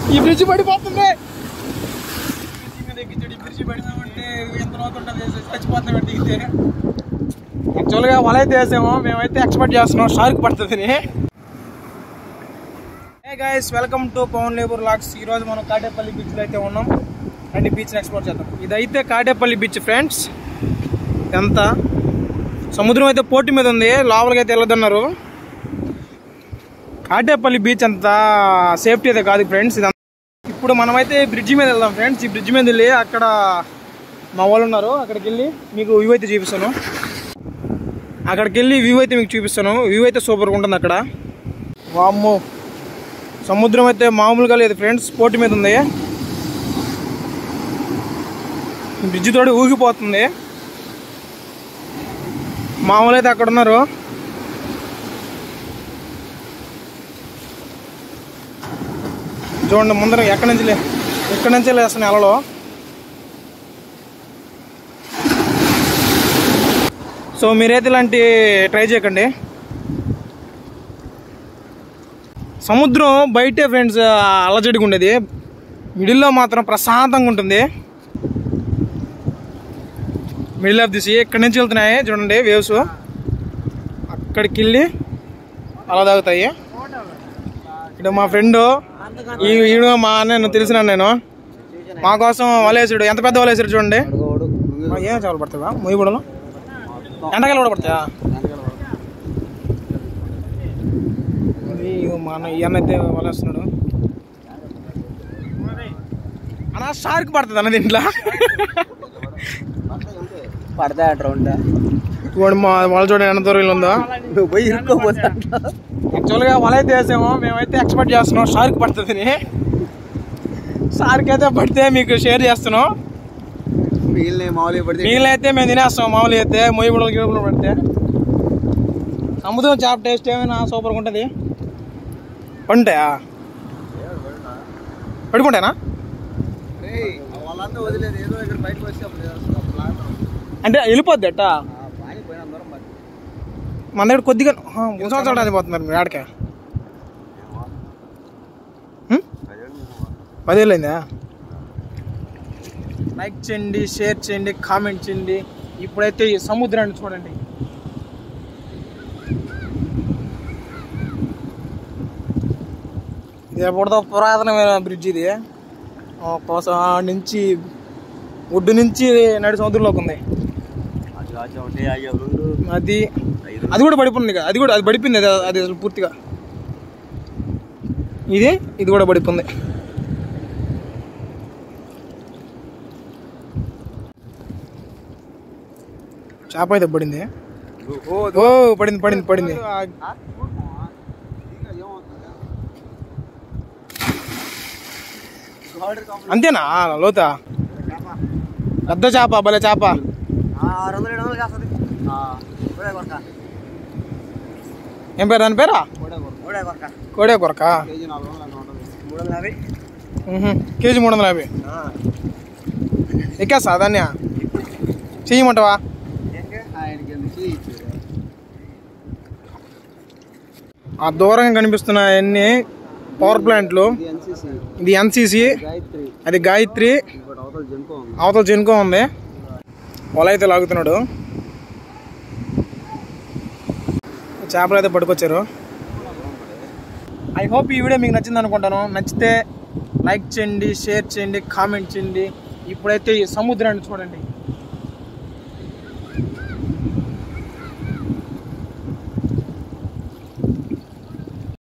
ఈ బ్రిడ్జ్ పడిపోతుంది బ్రిడ్జి మీద ఎక్కించాడు ఈ బ్రిడ్జి పడినామంటే ఎంత అవుతుంటుంది చచ్చిపోతాం దిగితే యాక్చువల్గా వల అయితే వేసాము మేమైతే ఎక్స్పెక్ట్ చేస్తున్నాం షార్క్ పడుతుందని hey guys welcome to Pavan లేబర్ లాక్స్ ఈ రోజు మనం కాటేపల్లి బీచ్లో అయితే ఉన్నాం అండ్ బీచ్ని ఎక్స్ప్లోర్ చేద్దాం ఇదైతే కాటేపల్లి బీచ్ ఫ్రెండ్స్ ఎంత సముద్రం అయితే పోటీ మీద ఉంది లోపలికి అయితే వెళ్ళదన్నారు కాటేపల్లి బీచ్ అంత సేఫ్టీ అయితే కాదు ఫ్రెండ్స్ ఇదంతా ఇప్పుడు మనమైతే బ్రిడ్జి మీద వెళ్దాం ఫ్రెండ్స్ ఈ బ్రిడ్జి మీద వెళ్ళి అక్కడ మా వాళ్ళు ఉన్నారు అక్కడికి వెళ్ళి మీకు వ్యూ అయితే చూపిస్తాను అక్కడికి వెళ్ళి వ్యూ అయితే మీకు చూపిస్తాను వ్యూ అయితే సూపర్గా ఉంటుంది అక్కడ వామ్మో సముద్రం అయితే మామూలుగా లేదు ఫ్రెండ్స్ పోటీ మీద ఉంది బ్రిడ్జి తోటి ఊగిపోతుంది మామూలు అయితే అక్కడ ఉన్నారు చూడండి ముందర ఎక్కడి నుంచి లే ఎక్కడి నుంచే లేస్తున్నాయి అలలో సో మీరైతే ఇలాంటి ట్రై చేయకండి సముద్రం బయటే ఫ్రెండ్స్ అల్లజడిగా ఉండేది మిడిల్లో మాత్రం ప్రశాంతంగా ఉంటుంది మిడిల్ ఆఫ్ ది సీ ఎక్కడి నుంచి వెళ్తున్నాయి చూడండి వేవ్స్ అక్కడికి వెళ్ళి అలా తాగుతాయి ఇక్కడ మా ఫ్రెండ్ ఈ ఈడు మా అన్న తెలిసిన నేను మా కోసం వలేసాడు ఎంత పెద్ద వలేసాడు చూడండి మా ఏం చేపలు పడుతుందా మొయ్యగూడలో ఎండకాయలు కూడా పడతాయా ఇది మా అన్న ఈ అన్న అయితే వలేస్తున్నాడు అన్న షార్క్ పడుతుంది అన్న దీంట్లో పడతా రౌండ్ చూడండి మా వాళ్ళ చూడండి ఎంత దూరంలో ఉందో నువ్వు పోయి ఇరుక్కోపోతా యాక్చువల్గా వల అయితే వేసాము మేమైతే ఎక్స్పెక్ట్ చేస్తున్నాం షార్క్ పడుతుందని షార్క్ అయితే పడితే మీకు షేర్ చేస్తున్నాం మిగిలిన మామూలుగా పడితే మిగిలిన అయితే మేము తినేస్తాం మామూలుగా అయితే మొయ్యి బుడలు గిడబులు పడితే సముద్రం చేప టేస్ట్ ఏమైనా సూపర్గా ఉంటుంది ఉంటాయా పడుకుంటానా రేయ్, వాళ్ళంతా వదిలేదు ఏదో ఇక్కడ బయటకు వచ్చి అప్పుడు చేస్తాం. ప్లాన్. అంటే వెళ్ళిపోద్ది అట్ట ఆ, పాని పోయిన దూరం మరి. మన దగ్గర కొద్దిగా మూడు సంవత్సరాలు అయిపోతున్నారు మీరు ఆడకే పదేళ్ళైందా లైక్ చేయండి షేర్ చేయండి కామెంట్ చేయండి ఇప్పుడైతే ఈ సముద్రాన్ని చూడండి ఇది ఎప్పుడుతో పురాతనమైన బ్రిడ్జ్ ఇది ఆ, కోసం ఆ నుంచి ఒడ్డు నుంచి నడి సముద్రంలోకి ఉంది అది కాచి ఒకటి, అయ్యి రెండు, అది ఐదు. అది కూడా పడిపోయింది కదా అది కూడా అది పడిపోయింది అది అది అసలు పూర్తిగా ఇది ఇది కూడా పడిపోయింది చేప అయితే పడింది ఓ, ఓ పడింది పడింది పడింది ఆ? ఇంకా ఏమవుతుంది? Order complete. అంతేనా లోత పెద్ద చేప భలే చేప ఆ, ఆరు వందలు ఏడు వందలు కాస్తుంది. ఆ, కోడే కొరక. ఏం పేరు దాని పేరా కోడే కొరక. కోడే కొరక. కోడే కొరక కేజీ నాలుగు వందలు అట్లా ఉంటుంది. మూడు వందల యాభై. మ్హూ. కేజీ మూడు వందల యాభై ఆ. ఎక్కేస్తా దాన్ని చెయ్యమంటావా ఏంటి? ఆయనకి ఎందుకు ఇచ్చారు? ఆ దూరంగా కనిపిస్తున్న అన్ని పవర్ ప్లాంట్లు ఇది ఎన్సీసీ ఇది ఎన్సీసీ గాయత్రి అది గాయత్రి ఇంకోటి అవతల జంకో ఉంది అవతల జెన్కో ఉంది వల అయితే లాగుతున్నాడు చేపలు అయితే పట్టుకొచ్చారు ఐ హోప్ ఈ వీడియో మీకు నచ్చింది అనుకుంటాను నచ్చితే లైక్ చేయండి షేర్ చేయండి కామెంట్ చేయండి ఇప్పుడైతే ఈ సముద్రాన్ని చూడండి